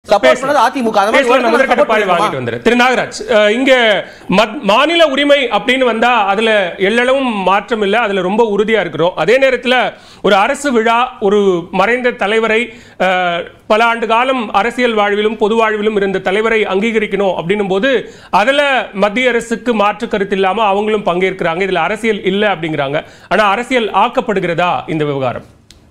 Support பண்ணது அதிமுக அந்த மாதிரி பேசலாம், நான் ஒருத்தர் முதற்கட்ட support பாய் பண்ணிருக்கோமா? வாங்கிட்டு வந்துடுறேன். திரு நாகராஜ் அஹ், இங்க மத்- மாநில உரிமை அப்படின்னு வந்தா அதுல எல்லளவும் மாற்றம் இல்ல அதுல ரொம்ப உறுதியா இருக்கிறோம் அதே நேரத்துல ஒரு அரசு விழா ஒரு மறைந்த தலைவரை அஹ், பல ஆண்டு காலம் அரசியல் வாழ்விலும் பொது வாழ்விலும் இருந்த தலைவரை அங்கீகரிக்கணும் அப்படின்னும் போது அதுல மத்திய அரசுக்கு மாற்று கருத்து இல்லாம அவங்களும் பங்கேற்கிறாங்க இதுல அரசியல் இல்ல அப்படிங்கிறாங்க ஆனா அரசியல் ஆக்கப்படுகிறதா இந்த விவகாரம்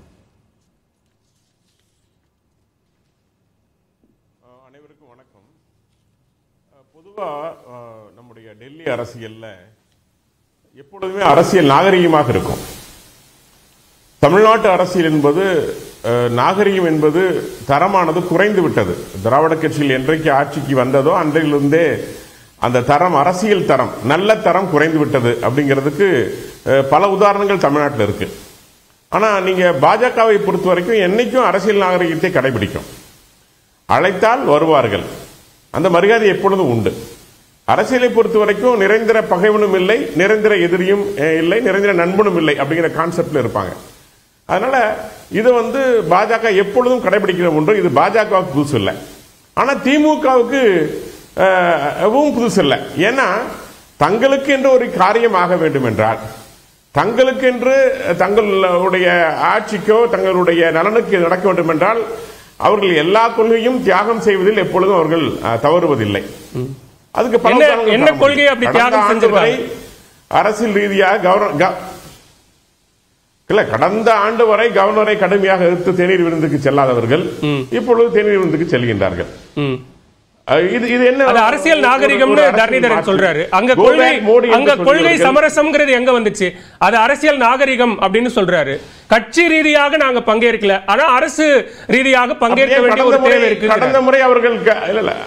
அனைவருக்கும் வணக்கம் பொதுவாக நம்முடைய டெல்லி அரசியலில் எப்பொழுதுமே அரசியல் நாகரிகமாக இருக்கும் தமிழ்நாட்டு அரசியல் என்பது அஹ், நாகரிகம் என்பது தரமானது குறைந்து விட்டது திராவிட கட்சியில் என்றைக்கு ஆட்சிக்கு வந்ததோ அன்றையிலிருந்தே அந்த தரம் அரசியல் தரம் நல்ல தரம் குறைந்து விட்டது அப்படிங்கிறதுக்கு அஹ், பல உதாரணங்கள் தமிழ்நாட்டில் இருக்கு ஆனா நீங்க பாஜகவை பொறுத்த வரைக்கும் என்னைக்கும் அரசியல் நாகரிகத்தை கடைபிடிக்கும் அழைத்தால் வருவார்கள் அந்த மரியாதை எப்பொழுதும் உண்டு அரசியலை பொறுத்த வரைக்கும் நிரந்தர பகைவனும் இல்லை நிரந்தர எதிரியும் அஹ், இல்லை நிரந்தர நண்பனும் இல்லை அப்படிங்கிற கான்செப்ட்ல இருப்பாங்க அதனால இது வந்து பாஜக எப்பொழுதும் கடைபிடிக்கிற ஒன்று இது பாஜகவுக்கு புதுசு இல்லை ஆனா திமுகவுக்கு அஹ், புதுசு இல்லை ஏன்னா தங்களுக்கு என்று ஒரு காரியம் ஆக வேண்டும் என்றால் தங்களுக்கென்று தங்களுடைய ஆட்சிக்கோ தங்களுடைய நலனுக்கு நடக்க வேண்டும் என்றால் அவர்கள் எல்லா கொள்கையும் தியாகம் செய்வதில் எப்பொழுதும் அவர்கள் அஹ், தவறுவதில்லை அதுக்கு பல என்ன- உதாரணங்கள் என்ன தர கொள்கையை முடியும். அப்படி கடந்த தியாகம் ஆண்டு வரை செஞ்சிருக்காங்க? அரசியல் ரீதியாக கவர்ன க- இல்ல கடந்த ஆண்டு வரை கவர்னரை கடுமையாக எதிர்த்து தேநீர் விருந்துக்கு செல்லாதவர்கள் இப்பொழுது தேநீர் விருந்துக்கு செல்கின்றார்கள் ம். அஹ் இது இது என்ன அது அரசியல் ஒரு- நாகரிகம்னு ஒரு அரசியல் தரணிதரன் மாற்று. சொல்றாரு அங்க Go கொள்கை back மோடி என்று அங்க கொள்கை சொல்கிறீர்கள். சமரசம்ங்கிறது எங்க வந்துச்சு அது அரசியல் நாகரிகம் அப்படின்னு சொல்றாரு கட்சி ரீதியாக நாங்க பங்கேற்கல ஆனா அரசு ரீதியாக பங்கேற்க அப்படியே வேண்டிய கடந்த ஒரு முறை- தேவை இருக்கு கடந்த முறை அவர்கள் க- இல்ல இல்ல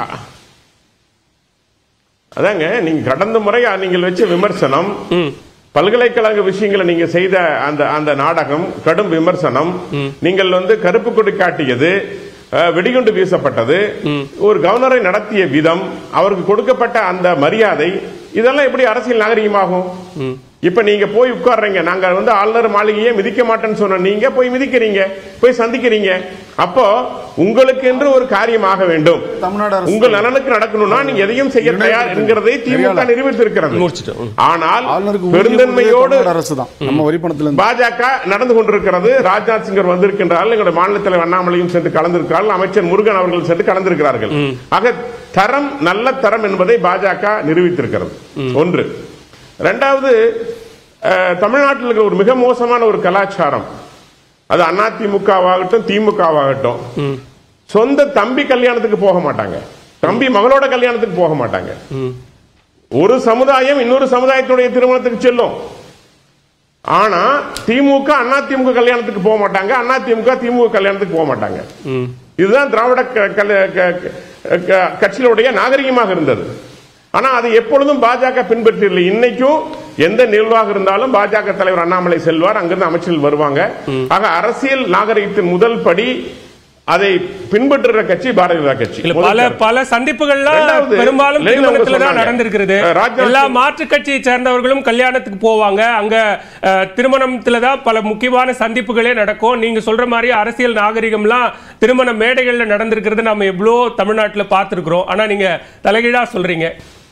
அதாங்க நீங்க கடந்த முறை நீங்கள் வச்ச விமர்சனம் பல்கலைக்கழக விஷயங்களை நீங்க செய்த அந்த அந்த நாடகம் கடும் விமர்சனம் நீங்கள் வந்து கருப்பு கொடி காட்டியது அஹ், வெடிகுண்டு வீசப்பட்டது ஒரு கவர்னரை நடத்திய விதம் அவருக்கு கொடுக்கப்பட்ட அந்த மரியாதை இதெல்லாம் எப்படி அரசியல் நாகரிகமாகும் இப்ப நீங்க போய் உட்கார்றீங்க நாங்க வந்து ஆளுநர் மாளிகையே மிதிக்க மாட்டேன்னு சொன்ன நீங்க போய் மிதிக்கிறீங்க போய் சந்திக்கிறீங்க அப்போ உங்களுக்கு என்று ஒரு காரியம் ஆக வேண்டும் தமிழ்நாடு அரசு உங்கள் நலனுக்கு நடக்கணும்னா நீங்க எதையும் செய்ய தயார் என்கிறதை திமுக பெரியாளர். நிரூபித்திருக்கிறது முடிச்சிட்டோம். ம். ஆனால் ஆளுநருக்கு ஊதியம் பெருந்தன்மையோடு கொடுத்ததே தமிழ்நாடு அரசு தான் நம்ம வரி பணத்துல இருந்து பாஜக நடந்து கொண்டிருக்கிறது ராஜ்நாத் சிங்கர் வந்திருக்கின்றார்கள் எங்களுடைய மாநில தலைவர் அண்ணாமலையும் சென்று கலந்திருக்கிறார்கள் அமைச்சர் முருகன் அவர்கள் சென்று கலந்திருக்கிறார்கள் ஆக தரம் நல்ல தரம் என்பதை பாஜக நிரூபித்திருக்கிறது ஒன்று இரண்டாவது அஹ், தமிழ்நாட்டில் இருக்கிற ஒரு மிக மோசமான ஒரு கலாச்சாரம் அது அதிமுகவாகட்டும் திமுகவாகட்டும் சொந்த தம்பி கல்யாணத்துக்கு போக மாட்டாங்க தம்பி மகளோட கல்யாணத்துக்கு போக மாட்டாங்க ஒரு சமுதாயம் இன்னொரு சமுதாயத்துடைய திருமணத்துக்கு செல்லும் ஆனா திமுக அண்ணா திமுக கல்யாணத்துக்கு போக மாட்டாங்க அண்ணா திமுக திமுக கல்யாணத்துக்கு போக மாட்டாங்க இதுதான் திராவிட க- கல- க- க- கட்சிகளுடைய நாகரிகமாக இருந்தது ஆனா அது எப்பொழுதும் பாஜக பின்பற்றவில்லை இன்னைக்கும் எந்த நிர்வாகம் இருந்தாலும் பாஜக தலைவர் அண்ணாமலை செல்வார் அங்கிருந்து அமைச்சர்கள் வருவாங்க ஆக அரசியல் நாகரிகத்தின் முதல் படி அதை பின்பற்றுற கட்சி பாரதிய ஜனதா கட்சி இல்ல முதல் பல கருத்து. பல சந்திப்புகள்லாம் ரெண்டாவது, பெரும்பாலும் லெனின் அவங்க திருமணத்துல தான் சொன்னாங்க. நடந்திருக்கிறது அஹ், ராஜ்நாத் எல்லா சிங் மாற்று கட்சியை சேர்ந்தவர்களும் கல்யாணத்துக்கு போவாங்க அங்க அஹ், திருமணத்துல தான் பல முக்கியமான சந்திப்புகளே நடக்கும் நீங்க சொல்ற மாதிரி அரசியல் நாகரிகம்லாம் திருமண மேடைகள்ல நடந்திருக்கிறது நம்ம எவ்வளோ தமிழ்நாட்டுல பார்த்திருக்கிறோம் ஆனா நீங்க தலைகீழா சொல்றீங்க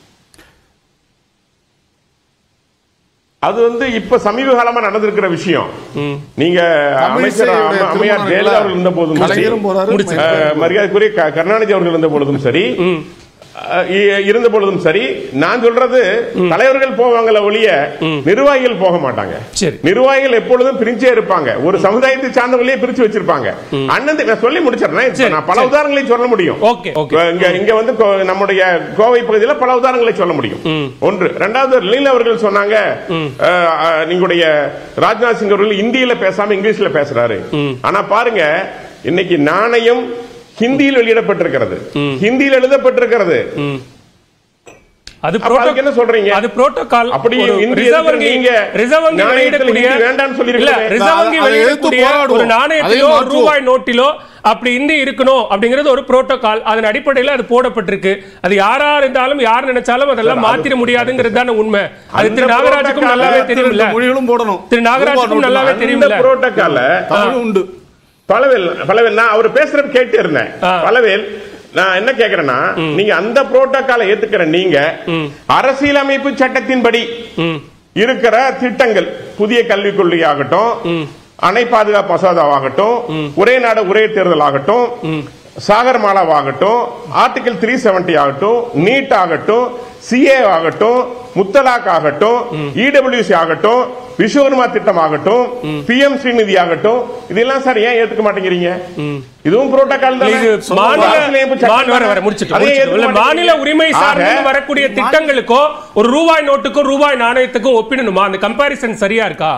அது வந்து இப்ப சமீப காலமா நடந்திருக்கிற விஷயம் நீங்க அமைச்சர் தமிழிசையுடைய அம்மா- அம்மையார் திருமணம் ஜெயலலிதா அவர்கள் இருந்த போதும் சரி, கலைஞரும் போறாரு முடிச்சு. அஹ், மரியாதைக்குரிய க- கருணாநிதி அவர்கள் இருந்த பொழுதும் சரி அஹ், இ- இருந்த பொழுதும் சரி நான் சொல்றது தலைவர்கள் போவாங்கள ஒழிய நிர்வாகிகள் போக மாட்டாங்க சரி. நிர்வாகிகள் எப்பொழுதும் பிரிஞ்சே இருப்பாங்க ஒரு சமுதாயத்தை சார்ந்தவர்களே பிரிச்சு வச்சிருப்பாங்க அண்ணன் நான் சொல்லி முடிச்சிடுறேன் இப்ப சரி, நான் பல சரி. உதாரணங்களை சொல்ல முடியும் ஓகே ஓகே இங்க இங்க வந்து கோ- நம்முடைய கோவை பகுதியில் பல உதாரணங்களை சொல்ல முடியும் ஒன்று இரண்டாவது லீல அவர்கள் சொன்னாங்க அஹ், அஹ், நீங்களுடைய ராஜ்நாத் சிங் அவர்கள் இந்தியில பேசாம இங்கிலீஷ்ல பேசுறாரு ஆனா பாருங்க இன்னைக்கு நாணயம் ஹிந்தியில் வெளியிடப்பட்டிருக்கிறது ஹிந்தியில் எழுதப்பட்டிருக்கிறது அது அப்ப அதுக்கு என்ன சொல்றீங்க? அது புரோட்டோகால் அப்படி ஒரு இந்திய ரிசர்வ் வங்கி நீங்க ரிசர்வ் வங்கி நாணயத்தில் வெளியிடக்கூடிய ஹிந்தி வேண்டாம்னு சொல்லியிருக்கீங்க. இல்ல ரிசர்வ் வங்கி அதை எதிர்த்து வெளியிடக்கூடிய போராடுவோம். ஒரு நாணயத்திலோ அதையும் ஒரு மாற்றுவோம். ரூபாய் நோட்டிலோ அப்படி இந்தி இருக்கணும் அப்படிங்கிறது ஒரு புரோட்டோகால் அதன் அடிப்படையில் அது போடப்பட்டிருக்கு அது யாரா இருந்தாலும் யார் நினைச்சாலும் அதெல்லாம் மாத்திர முடியாதுங்கிறது தானே உண்மை அது அந்த திரு நாகராஜுக்கும் protocol நல்லாவே தெரியும்ல மொழிகளும் போடணும் திரு நாகராஜுக்கும் நல்லாவே அந்த தெரியும்ல புரோட்டோக்கால தமிழ் உண்டு பலவேல் பலவேல் நான் அவர் பேசுறது கேட்டு இருந்தேன் ஆ. பலவேல் நான் என்ன கேக்குறேன்னா நீங்க அந்த புரோட்டோகாலை ஏத்துக்கிற நீங்க அரசியலமைப்பு சட்டத்தின்படி ம் இருக்கிற திட்டங்கள் புதிய கல்விக் கொள்கை ஆகட்டும் அணை பாதுகாப்பு மசோதாவாகட்டும் ஒரே நாடு ஒரே தேர்தல் ஆகட்டும் சாகர்மாலாவாகட்டும் ஆர்டிகல் த்ரீ செவன்டி ஆகட்டும் நீட் ஆகட்டும் சிஏ ஆகட்டும் முத்தலாக் ஆகட்டும் இடபிள்யூசி ஆகட்டும் விஸ்வகர்மா திட்டம் ஆகட்டும் பிஎம் ஸ்ரீநிதி ஆகட்டும் இதெல்லாம் சார் ஏன் ஏத்துக்க மாட்டேங்கிறீங்க இதுவும் புரோட்டோகால் தான் இது மாநில மாநில- வர வர முடிச்சிட்டு முடிச்சிட்டு. இல்ல, மாநில உரிமை சார்ந்து வரக்கூடிய திட்டங்களுக்கோ ஒரு ரூபாய் நோட்டுக்கும் ரூபாய் நாணயத்துக்கும் ஒப்பிடணுமா அந்த கம்பாரிசன் சரியா இருக்கா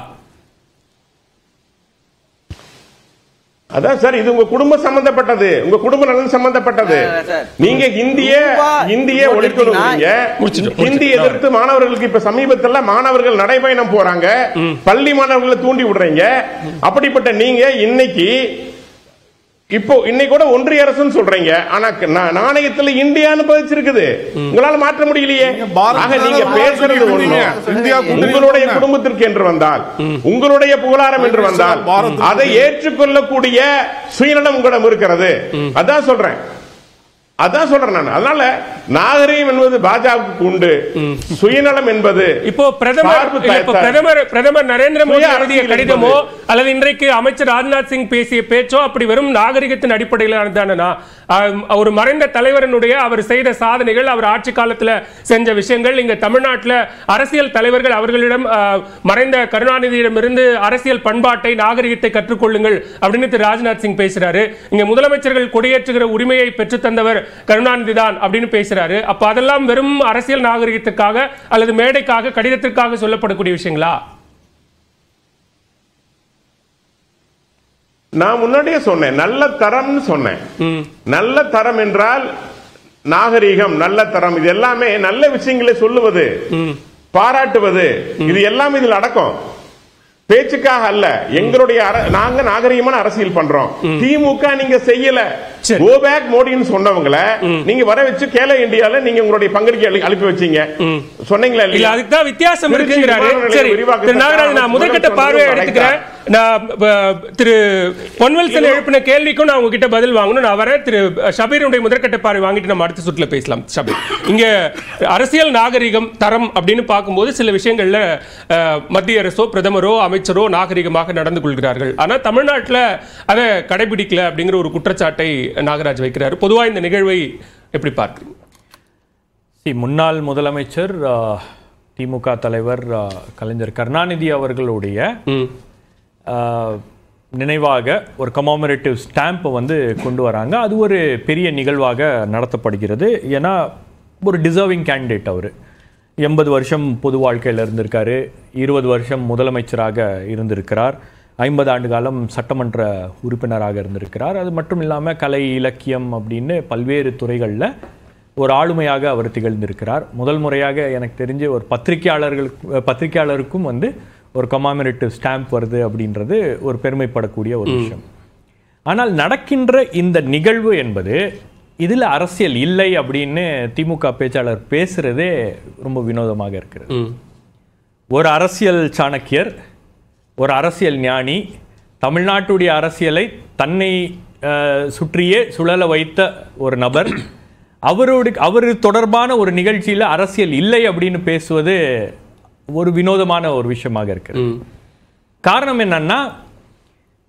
அதான் சார் இது உங்க குடும்ப சம்பந்தப்பட்டது உங்க குடும்ப நலன் சம்பந்தப்பட்டது ஆ, சார். நீங்க இந்திய ரூபா இந்திய நோட்டு ஒழிக்கணும் எடுத்தீங்கன்னா முடிச்சிட்டு, ஹிந்தி முடிச்சிட்டு. எதிர்த்து மாணவர்களுக்கு இப்ப சமீபத்துல மாணவர்கள் நடைபயணம் போறாங்க பள்ளி மாணவர்களை தூண்டி விடுறீங்க அப்படிப்பட்ட நீங்க இன்னைக்கு இப்போ இன்னைக்கு கூட ஒன்றிய அரசுன்னு சொல்றீங்க ஆனா நா- நாணயத்துல இந்தியான்னு பதிச்சிருக்குது உங்களால மாற்ற முடியலையே பாரத் ஆக நீங்க நாடு பேசுறது கூட்டணி ஒண்ணு இந்தியா கூட்டணி உங்களுடைய கூட்டணி. குடும்பத்திற்கு என்று வந்தால் உங்களுடைய புகழாரம் என்று வந்தால் பாரத் அதை ஏற்றுக்கொள்ளக்கூடிய சுயநலம் உங்களிடம் இருக்கிறது அதான் சொல்றேன் அதான் சொல்றேன் நான் அதனால நாகரீகம் என்பது பாஜகவுக்கு உண்டு சுயநலம் என்பது இப்போ பிரதமர் சார்பு இல்ல, இப்போ த- பிரதமர் பிரதமர் நரேந்திர மோடி சுய எழுதிய அரசியல் கடிதமோ என்பது- அல்லது இன்றைக்கு அமைச்சர் ராஜ்நாத் சிங் பேசிய பேச்சோ அப்படி வெறும் நாகரிகத்தின் அடிப்படையில் தானே ஒரு மறைந்த தலைவரினுடைய அவர் செய்த சாதனைகள் அவர் ஆட்சி காலத்துல செஞ்ச விஷயங்கள் இங்க தமிழ்நாட்டுல அரசியல் தலைவர்கள் அவர்களிடம் ஆ, மறைந்த கருணாநிதியிடமிருந்து அரசியல் பண்பாட்டை நாகரிகத்தை கற்றுக்கொள்ளுங்கள் அப்படின்னு திரு ராஜ்நாத் சிங் பேசுறாரு இங்க முதலமைச்சர்கள் கொடியேற்றுகிற உரிமையை பெற்றுத் தந்தவர் கருணாநிதி தான் அப்படின்னு பேசுறாரு அப்ப அதெல்லாம் வெறும் அரசியல் நாகரிகத்துக்காக அல்லது மேடைக்காக கடிதத்திற்காக சொல்லப்படக்கூடிய விஷயங்களா நான் முன்னாடியே சொன்னேன் நல்ல தரம்னு சொன்னேன் நல்ல தரம் என்றால் நாகரீகம் நல்ல தரம் இது எல்லாமே நல்ல விஷயங்களை சொல்லுவது பாராட்டுவது இது எல்லாம் இதில் அடக்கம் பேச்சுக்காக அல்ல எங்களுடைய அர- நாங்க நாகரீகமான அரசியல் பண்றோம் திமுக நீங்க செய்யல சரி. கோ பேக் மோடின்னு சொன்னவங்கள நீங்க வர வச்சு கேல இந்தியால நீங்க உங்களுடைய பங்களிக்கை அளி- அனுப்பி வச்சீங்க சொன்னீங்களா இல்ல இல்லையா அதுக்கு தான் வித்தியாசம் திருச்சி இருக்குங்கிறாரு விமான நிலைய சரி விரிவாக்கத்தை திரு நாகராஜ் நான் முதற்கட்ட முதல் பார்வையை சொன்னது எடுத்துக்கிறேன் நான் அஹ், திரு பொன்வல்சன் எழுப்பின கேள்விக்கும் நான் உங்ககிட்ட பதில் வாங்கணும் நான் வரேன் திரு ஷபீருடைய முதற்கட்ட பார்வை வாங்கிட்டு நம்ம அடுத்த சுற்றுல பேசலாம் ஷபீர் இங்க அரசியல் நாகரிகம் தரம் அப்படின்னு பார்க்கும்போது சில விஷயங்கள்ல அஹ், மத்திய அரசோ பிரதமரோ அமைச்சரோ நாகரிகமாக நடந்து கொள்கிறார்கள் ஆனா தமிழ்நாட்டுல அதை கடைபிடிக்கல அப்படிங்கிற ஒரு குற்றச்சாட்டை நாகராஜ் வைக்கிறாரு பொதுவா இந்த நிகழ்வை எப்படி பார்க்குறீங்க சி முன்னாள் முதலமைச்சர் ஆ, திமுக தலைவர் ஆ, கலைஞர் கருணாநிதி அவர்களுடைய ம் ஆ, நினைவாக ஒரு கமாமரேட்டிவ் ஸ்டாம்பை வந்து கொண்டு வராங்க அது ஒரு பெரிய நிகழ்வாக நடத்தப்படுகிறது ஏன்னா ஒரு டிசர்விங் கேண்டிடேட் அவர் எண்பது வருஷம் பொது வாழ்க்கையில் இருந்திருக்காரு இருபது வருஷம் முதலமைச்சராக இருந்திருக்கிறார் ஐம்பது ஆண்டு காலம் சட்டமன்ற உறுப்பினராக இருந்திருக்கிறார் அது மட்டும் இல்லாமல் கலை இலக்கியம் அப்படின்னு பல்வேறு துறைகளில் ஒரு ஆளுமையாக அவர் திகழ்ந்திருக்கிறார் முதல் முறையாக எனக்கு தெரிஞ்சு ஒரு பத்திரிகையாளர்களுக்கு பத்திரிகையாளருக்கும் வந்து ஒரு கமாமரேட்டிவ் ஸ்டாம்ப் வருது அப்படின்றது ஒரு பெருமைப்படக்கூடிய ஒரு விஷயம் ஆனால் நடக்கின்ற இந்த நிகழ்வு என்பது இதில் அரசியல் இல்லை அப்படின்னு திமுக பேச்சாளர் பேசுறதே ரொம்ப வினோதமாக இருக்கிறது ம் ஒரு அரசியல் சாணக்கியர் ஒரு அரசியல் ஞானி தமிழ்நாட்டுடைய அரசியலை தன்னை அஹ், சுற்றியே சுழல வைத்த ஒரு நபர் அவரோடு அவர் தொடர்பான ஒரு நிகழ்ச்சியில் அரசியல் இல்லை அப்படின்னு பேசுவது ஒரு வினோதமான ஒரு விஷயமாக இருக்குது ம் காரணம் என்னன்னா